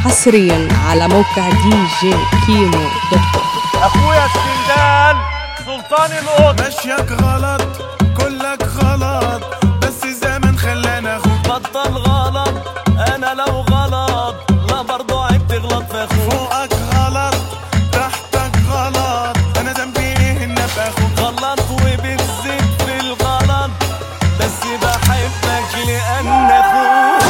حصريا على موقع دي جي كيمو دوت كوم اخويا السندال سلطان القط ماشيك غلط كلك غلط بس الزمن خلانا اخوك بطل غلط انا لو غلط لا برضو عيب تغلط في اخوك فوقك غلط تحتك غلط انا ذنبي ايه ان ابقى اخوك غلط وبتزيد في الغلط بس بحبك لان اخوك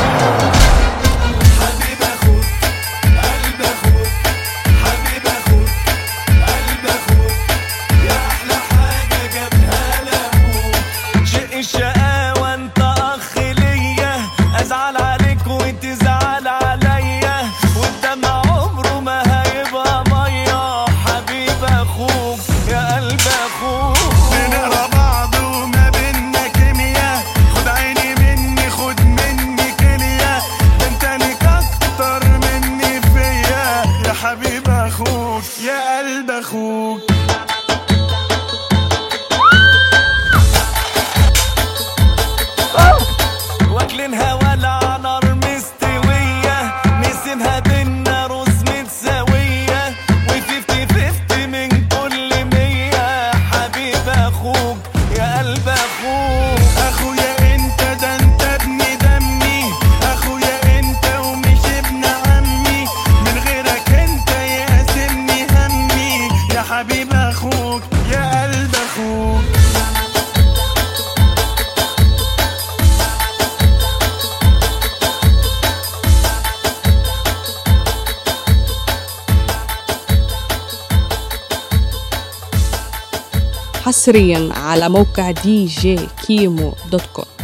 حبيب اخوك قلب اخوك حبيب اخوك قلب اخوك يا احلى حاجه جابها لاخوك شق الشقاوة انت اخ ليا ازعل عليك وتزعل عليا والدمع عمره ما هيبقى ميه حبيب اخوك يا قلب اخوك بنقرا بعض وما بينا كيمياء خد عيني مني خد مني كلية ده انت ليك اكتر مني فيا يا حبيب اخوك يا قلب اخوك واكلينها ولا نار مستوية نسيمها بينا رز متساوية وفيفتي فيفتي من كل مية حبيب اخوك يا قلب اخوك اخويا انت ده انت ابن دمي اخويا انت ومش ابن عمي من غيرك انت يقاسمني همي يا حبيب اخوك يا قلب اخوك حصريا على موقع دي جي كيمو دوت كوم